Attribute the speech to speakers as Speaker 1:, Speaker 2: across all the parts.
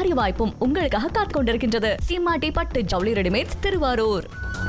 Speaker 1: அரிய வாய்ப்பும் உங்களுக்காக காத்துக் கொண்டிருக்கின்றது சீமாட்டி பட்டு ஜவுளி readymades Thiruvarur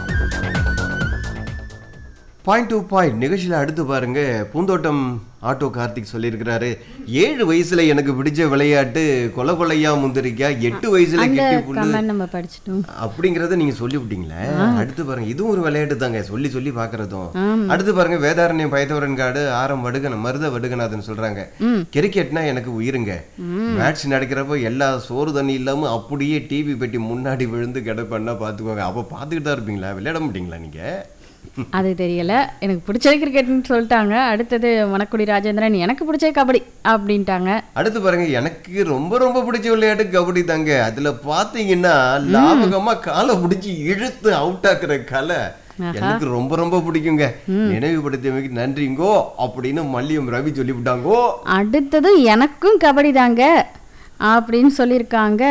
Speaker 2: point to point நிகழ்ச்சியில் அடுத்து பாருங்க பூந்தோட்டம் ஆட்டோ கார்த்திக் சொல்லியிருக்கிறாரு ஏழு வயசுல எனக்கு பிடிச்ச விளையாட்டு கொலை கொலையா முந்திரிக்கா எட்டு வயசுல
Speaker 3: அந்த
Speaker 2: கெட்டி புல்லு
Speaker 3: கமெண்ட் நம்ம படிச்சிட்டோம்
Speaker 2: அப்படிங்கறத நீங்க சொல்லி விட்டீங்களே அடுத்து பாருங்க இதுவும் ஒரு விளையாட்டு தாங்க சொல்லி சொல்லி பாக்குறதும் அடுத்து பாருங்க வேதாரண்யம் பயத்தவரன் காடு ஆரம் வடுகன மருத வடுகநாதன் சொல்றாங்க கிரிக்கெட்னா எனக்கு உயிருங்க மேட்ச் நடக்கிறப்ப எல்லா சோறு தண்ணி இல்லாம அப்படியே டிவி பெட்டி முன்னாடி விழுந்து கிடப்பண்ணா பாத்துக்கோங்க அப்ப பாத்துக்கிட்டு தான் இருப்பீங்களா விளையாட மாட்டீங்களா நீங்க
Speaker 3: அது தெரியல எனக்கு பிடிச்சது கிரிக்கெட்னு சொல்லிட்டாங்க அடுத்தது மணக்குடி ராஜேந்திரன் எனக்கு பிடிச்சது கபடி அப்படின்ட்டாங்க
Speaker 2: அடுத்து பாருங்க எனக்கு ரொம்ப ரொம்ப பிடிச்ச விளையாட்டு கபடி தாங்க அதுல பாத்தீங்கன்னா லாபகமா காலை பிடிச்சி இழுத்து அவுட் ஆக்குற கலை எனக்கு ரொம்ப ரொம்ப பிடிக்குங்க நினைவுபடுத்தியமைக்கு நன்றிங்கோ அப்படின்னு மல்லியம் ரவி சொல்லிவிட்டாங்கோ
Speaker 3: அடுத்தது எனக்கும் கபடி தாங்க அப்படின்னு சொல்லியிருக்காங்க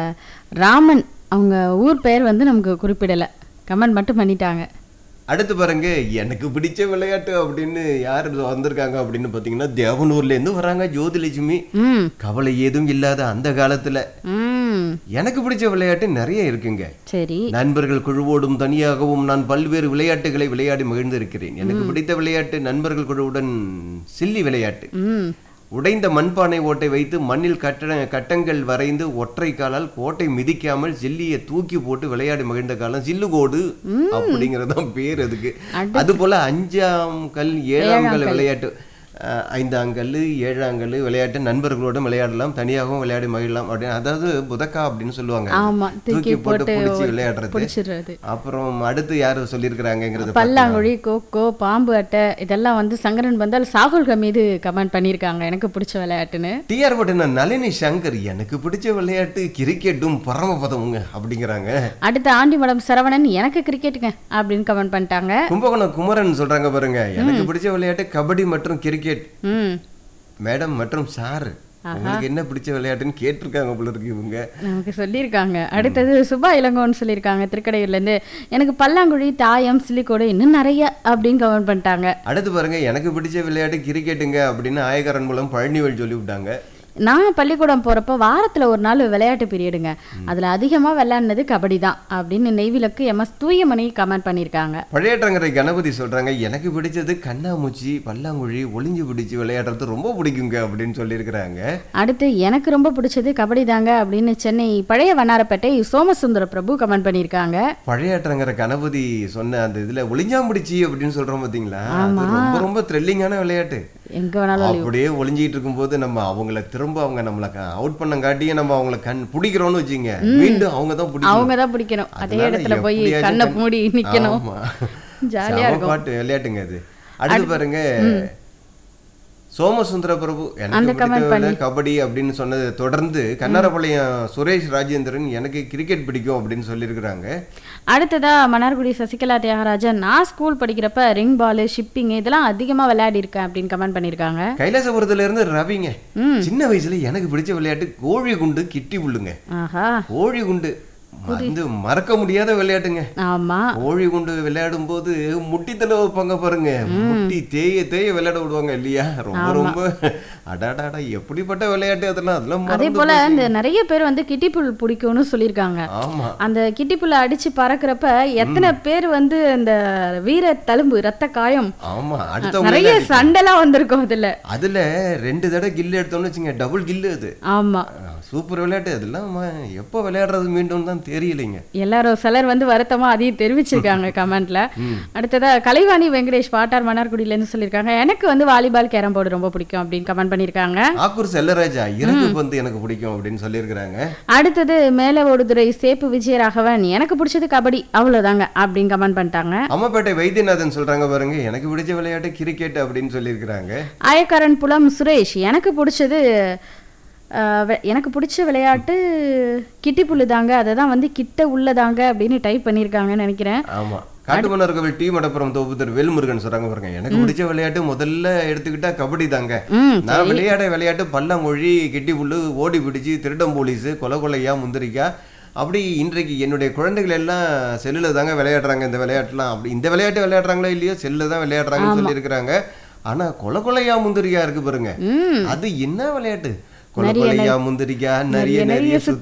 Speaker 3: ராமன் அவங்க ஊர் பெயர் வந்து நமக்கு குறிப்பிடலை கமெண்ட் மட்டும் பண்ணிட்டாங்க
Speaker 2: அடுத்து பாருங்க எனக்கு பிடிச்ச விளையாட்டு அப்படின்னு யார் வந்திருக்காங்க அப்படின்னு பாத்தீங்கன்னா தேவனூர்ல இருந்து வராங்க ஜோதிலட்சுமி
Speaker 3: ம்
Speaker 2: கவலை ஏதும் இல்லாத அந்த காலத்துல
Speaker 3: ம்
Speaker 2: எனக்கு பிடிச்ச விளையாட்டு நிறைய இருக்குங்க
Speaker 3: சரி
Speaker 2: நண்பர்கள் குழுவோடும் தனியாகவும் நான் பல்வேறு விளையாட்டுகளை விளையாடி மகிழ்ந்திருக்கிறேன் எனக்கு பிடித்த விளையாட்டு நண்பர்கள் குழுவுடன் சில்லி விளையாட்டு
Speaker 3: ம்
Speaker 2: உடைந்த மண்பானை ஓட்டை வைத்து மண்ணில் கட்ட கட்டங்கள் வரைந்து ஒற்றை காலால் கோட்டை மிதிக்காமல் சில்லியை தூக்கி போட்டு விளையாடி மகிழ்ந்த காலம் சில்லுகோடு அப்படிங்கறதுதான் பேர் அதுக்கு அது போல அஞ்சாம் கல் ஏழாம் கல் விளையாட்டு அஹ், ஐந்தாம் கல் ஏழாம் கல் விளையாட்டு நண்பர்களோட விளையாடலாம் தனியாகவும் விளையாடி மகிழலாம் அப்படின்னு அதாவது புதக்கா அப்படின்னு சொல்லுவாங்க
Speaker 3: ஆமா தூக்கி போட்டு
Speaker 2: பிடிச்சி
Speaker 3: ஒரு-
Speaker 2: விளையாடுறது
Speaker 3: பிடிச்சிடுறது
Speaker 2: அப்புறம் அடுத்து யாரு சொல்லியிருக்கிறாங்கிறது
Speaker 3: பல்லாங்குழி கோக்கோ பாம்பு அட்டை இதெல்லாம் வந்து சங்கரன் பந்தால் சாகுல் மீது கமெண்ட் பண்ணியிருக்காங்க எனக்கு பிடிச்ச விளையாட்டுன்னு
Speaker 2: டிஆர் பட்டின நளினி சங்கர் எனக்கு பிடிச்ச விளையாட்டு கிரிக்கெட்டும் பரமபதமுங்க அப்படிங்கிறாங்க
Speaker 3: அடுத்து ஆண்டிமடம் சரவணன் எனக்கு கிரிக்கெட்டுங்க அப்படின்னு கமெண்ட் பண்ணிட்டாங்க
Speaker 2: கும்பகோணம் குமரன் சொல்றாங்க பாருங்க எனக்கு பிடிச்ச விளையாட்டு கபடி மற்றும் கிரிக்கெட்
Speaker 3: ம்
Speaker 2: மேடம் மற்றும் சார் உங்களுக்கு என்ன பிடிச்ச விளையாட்டுன்னு கேட்டிருக்காங்க போல இருக்கு இவங்க
Speaker 3: நமக்கு சொல்லியிருக்காங்க அடுத்தது சுபா இளங்கோன்னு சொல்லியிருக்காங்க திருக்கடையூர்லேருந்து எனக்கு பல்லாங்குழி தாயம் சிலிக்கோடு இன்னும் நிறைய அப்படின்னு கமெண்ட் பண்ணிட்டாங்க
Speaker 2: அடுத்து பாருங்க எனக்கு பிடிச்ச விளையாட்டு கிரிக்கெட்டுங்க அப்படின்னு ஆயக்காரன் மூலம் பழனிவேல் சொல்லி விட்டாங்க
Speaker 3: நான் பள்ளிக்கூடம் போகிறப்ப வாரத்தில் ஒரு நாள் விளையாட்டு பீரியடுங்க அதில் அதிகமாக விளையாடினது கபடி தான் அப்படின்னு நெய்விலக்கு எம்எஸ் தூயமணி கமெண்ட் பண்ணியிருக்காங்க
Speaker 2: பழையற்றங்கரை கணபதி சொல்றாங்க எனக்கு பிடிச்சது கண்ணாமூச்சி பல்லாங்குழி ஒளிஞ்சு பிடிச்சி விளையாடுறது ரொம்ப பிடிக்குங்க அப்படின்னு சொல்லியிருக்கிறாங்க
Speaker 3: அடுத்து எனக்கு ரொம்ப பிடிச்சது கபடி தாங்க அப்படின்னு சென்னை பழைய வண்ணாரப்பேட்டை சோமசுந்தர பிரபு கமெண்ட் பண்ணியிருக்காங்க
Speaker 2: பழையாற்றங்கிற கணபதி சொன்ன அந்த இதுல ஒளிஞ்சாம்பிடிச்சி அப்படின்னு சொல்றோம் பாத்தீங்களா அது ரொம்ப ரொம்ப த்ரில்லிங்கான விளையாட்டு
Speaker 3: எங்கே வேணாலும்
Speaker 2: அப்படியே ஒளிஞ்சிட்டு இருக்கும்போது நம்ம அவங்கள திரும்ப அவங்க நம்மள அவுட் பண்ணங்காட்டியே நம்ம அவங்கள கண் பிடிக்கிறோம்னு வச்சுங்க மீண்டும் அவங்க தான் பிடிக்கணும்
Speaker 3: அவங்க தான் பிடிக்கணும் அதே
Speaker 2: அதனால
Speaker 3: இடத்துல போய்
Speaker 2: எப்படியாச்சும்
Speaker 3: கண்ணை
Speaker 2: கண்-
Speaker 3: மூடி நிக்கணும்
Speaker 2: ஆமா.
Speaker 3: ஜாலியா
Speaker 2: செம
Speaker 3: இருக்கும்
Speaker 2: பாட்டு விளையாட்டுங்க அது அடுத்து பாருங்க சோமசுந்தர பிரபு எனக்கு
Speaker 3: அந்த
Speaker 2: பிடித்த
Speaker 3: comment
Speaker 2: விளையாட்டு கபடி அப்படின்னு சொன்னதை தொடர்ந்து கண்ணாரப்பாளையம் சுரேஷ் ராஜேந்திரன் எனக்கு கிரிக்கெட் பிடிக்கும் அப்படின்னு சொல்லியிருக்கிறாங்க
Speaker 3: அடுத்ததா மன்னார்குடி சசிகலா தியாகராஜன் நான் ஸ்கூல் படிக்கிறப்ப ரிங் பால் ஷிப்பிங் இதெல்லாம் அதிகமாக விளையாடி இருக்கேன் அப்படின்னு கமெண்ட் பண்ணியிருக்காங்க
Speaker 2: கைலாசபுரத்துல இருந்து ரவிங்க சின்ன வயசுல எனக்கு பிடிச்ச விளையாட்டு கோழி குண்டு கிட்டி புல்லுங்க
Speaker 3: ஆஹா
Speaker 2: கோழி குண்டு வந்து மறக்க முடியாத விளையாட்டுங்க
Speaker 3: ஆமா
Speaker 2: கோழி குண்டு விளையாடும் போது முட்டி தலை வைப்பாங்க பாருங்க முட்டி தேய தேய விளையாட விடுவாங்க இல்லையா ரொம்ப ரொம்ப அடாடாடா எப்படிப்பட்ட விளையாட்டு அதெல்லாம் அதெல்லாம்
Speaker 3: அதே
Speaker 2: மறந்து
Speaker 3: போல
Speaker 2: போச்சு.
Speaker 3: இந்த நிறைய பேர் வந்து கிட்டிப்புல் பிடிக்கும்னு சொல்லியிருக்காங்க
Speaker 2: ஆமா
Speaker 3: அந்த கிட்டிப்புல்லை அடிச்சு பறக்கிறப்ப எத்தனை பேர் வந்து அந்த வீர தழும்பு ரத்த காயம்
Speaker 2: ஆமா அடுத்தவங்க
Speaker 3: நிறைய சண்டைலாம் வந்திருக்கும் அதுல
Speaker 2: அதுல ரெண்டு தடவை கில்லு எடுத்தோம்னு வச்சுங்க டபுள் கில்லு அது
Speaker 3: ஆமா
Speaker 2: சூப்பர் விளையாட்டு அதெல்லாம் ம- எப்போ விளையாடுறது மீண்டும் தான் தெரியலைங்க
Speaker 3: எல்லாரும் சிலர் வந்து வருத்தமா அதையும் தெரிவிச்சிருக்காங்க கமெண்ட்ல அடுத்ததா கலைவாணி வெங்கடேஷ் பாட்டார் மன்னார்குடியில இருந்து சொல்லியிருக்காங்க எனக்கு வந்து வாலிபால் கேரம் போர்டு ரொம்ப பிடிக்கும் அப்படின்னு கமெண்ட் பண்ணியிருக்காங்க
Speaker 2: ஆக்கூர் செல்லராஜா இறகு பந்து எனக்கு பிடிக்கும் அப்படின்னு சொல்லியிருக்கிறாங்க
Speaker 3: அடுத்தது மேல ஓடுதுறை சேப்பு விஜயராகவன் எனக்கு பிடிச்சது கபடி அவ்வளவுதாங்க அப்படின்னு கமெண்ட் பண்ணிட்டாங்க
Speaker 2: அம்மாப்பேட்டை வைத்தியநாதன் சொல்றாங்க பாருங்க எனக்கு பிடிச்ச விளையாட்டு கிரிக்கெட் அப்படின்னு சொல்லியிருக்கிறாங்க
Speaker 3: ஆயக்காரன் புலம் சுரேஷ் எனக்கு பிடிச்சது அஹ், வெ- எனக்கு பிடிச்ச விளையாட்டு கிட்டி புல்லு தாங்க அதை தான் வந்து கிட்ட உள்ளதாங்க அப்படின்னு டைப் பண்ணியிருக்காங்கன்னு நினைக்கிறேன்
Speaker 2: ஆமா காட்டுமன்னர் கோவில் டி மடப்புறம் தொகுத்தர் வேல்முருகன் சொல்றாங்க பாருங்க எனக்கு பிடிச்ச விளையாட்டு முதல்ல எடுத்துக்கிட்டா கபடி தாங்க
Speaker 3: ம்
Speaker 2: நான் விளையாட விளையாட்டு பல்லாங்குழி கிட்டி புல்லு ஓடி பிடிச்சு திருடம் போலீஸ் கொலை கொலையா முந்திரிக்கா அப்படி இன்றைக்கு என்னுடைய குழந்தைகள் எல்லாம் செல்லுல தாங்க விளையாடுறாங்க இந்த விளையாட்டுலாம் அப்படி இந்த விளையாட்டு விளையாடுறாங்களோ இல்லையோ செல்லுல தான் விளையாடுறாங்கன்னு சொல்லியிருக்கிறாங்க ஆனா கொலை கொலையா முந்திரிக்கா இருக்கு பாருங்க
Speaker 3: ம்
Speaker 2: அது என்ன விளையாட்டு கொலை கொலையா முந்திரிக்கா நிறைய நிறைய